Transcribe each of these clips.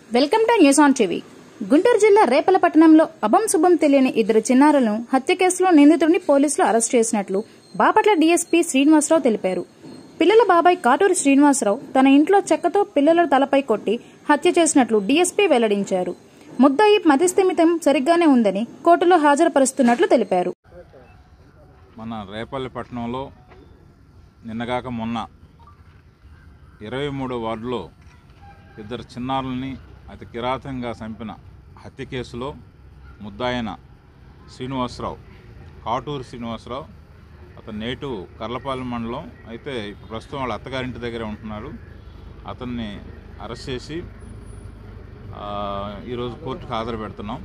welcome to news on TV Guntur జిల్లా రేపల పట్టణంలో అభం శుభం తెలియని ఇద్దరు చిన్నారులను హత్య కేసులో నిందితుడిని పోలీసులు అరెస్ట్ చేసినట్లు బాపట్ల డీఎస్పీ శ్రీనివాసరావు తెలిపారు పిల్లల బాబాయ్ కాటూరి శ్రీనివాసరావు తన ఇంట్లో చెక్కతో పిల్లల తలపై కొట్టి హత్య చేసినట్లు డీఎస్పీ వెల్లడించారు ముద్దాయి మతిస్థిమితం సరిగ్గానే ఉందని కోర్టులో హాజరుపరుస్తున్నట్లు తెలిపారు మన రేపల్లి పట్టణంలో నిన్నగాక మొన్న ఇరవై మూడో వార్డులో ఇద్దరు చిన్నారుల్ని అతి కిరాతంగా చంపిన హత్య కేసులో ముద్దాయన శ్రీనివాసరావు కాటూరు శ్రీనివాసరావు అతను నేటు కర్లపాలెం మండలం అయితే ఇప్పుడు ప్రస్తుతం వాళ్ళ అత్తగారింటి దగ్గరే ఉంటున్నాడు అతన్ని అరెస్ట్ చేసి ఆ, ఈరోజు కోర్టుకు హాజరు పెడుతున్నాం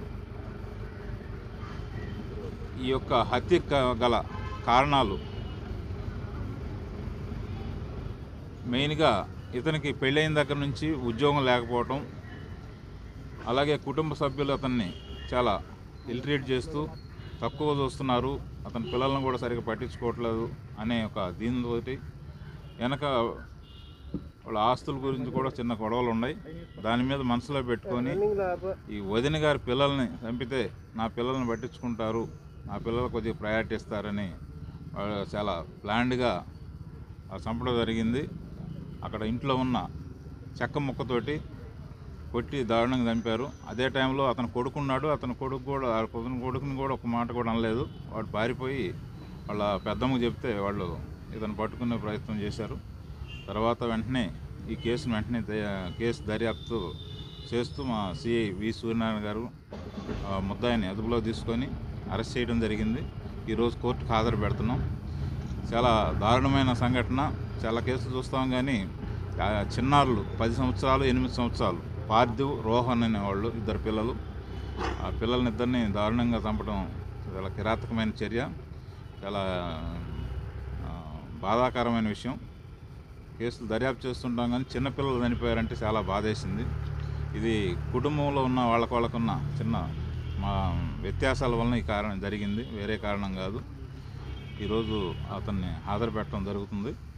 ఈ యొక్క హత్య గల కారణాలు మెయిన్గా ఇతనికి పెళ్ళైన దగ్గర నుంచి ఉద్యోగం లేకపోవటం అలాగే కుటుంబ సభ్యులు అతన్ని చాలా ఇల్ట్రీట్ చేస్తూ తక్కువ చూస్తున్నారు అతని పిల్లలను కూడా సరిగ్గా పట్టించుకోవట్లేదు అనే ఒక దీనితోటి వెనక వాళ్ళ ఆస్తుల గురించి కూడా చిన్న గొడవలు ఉన్నాయి దాని మీద మనసులో పెట్టుకొని ఈ వదిన గారి పిల్లల్ని చంపితే నా పిల్లల్ని పట్టించుకుంటారు నా పిల్లలు కొద్దిగా ప్రయారిటీ ఇస్తారని వాళ్ళు చాలా ప్లాన్డ్గా చంపడం జరిగింది అక్కడ ఇంట్లో ఉన్న చెక్క ముక్కతోటి కొట్టి దారుణంగా చంపారు అదే టైంలో అతను కొడుకున్నాడు అతని కొడుకు కూడా అతని కొడుకుని కూడా ఒక మాట కూడా అనలేదు వాడు పారిపోయి వాళ్ళ పెద్దమ్మకు చెప్తే వాళ్ళు ఇతను పట్టుకునే ప్రయత్నం చేశారు తర్వాత వెంటనే ఈ కేసును వెంటనే దయ- కేసు దర్యాప్తు చేస్తూ మా సిఐ వి సూర్యనారాయణ గారు ఆ, ముద్దాయిని అదుపులో తీసుకొని అరెస్ట్ చేయడం జరిగింది ఈరోజు కోర్టుకు హాజరు పెడుతున్నాం చాలా దారుణమైన సంఘటన చాలా కేసులు చూస్తాం కానీ ఆ చిన్నారులు పది సంవత్సరాలు ఎనిమిది సంవత్సరాలు పార్థివ్ రోహన్ అనేవాళ్ళు ఇద్దరు పిల్లలు ఆ పిల్లల్ని ఇద్దరిని దారుణంగా చంపడం చాలా కిరాతకమైన చర్య చాలా ఆ, బాధాకరమైన విషయం కేసులు దర్యాప్తు చేస్తుంటాం కానీ చిన్నపిల్లలు చనిపోయారంటే చాలా బాధేసింది ఇది కుటుంబంలో ఉన్న వాళ్ళకు వాళ్ళకున్న చిన్న మా వ్యత్యాసాల వలన ఈ కారణం జరిగింది వేరే కారణం కాదు ఈరోజు అతన్ని హాజరు పెట్టడం జరుగుతుంది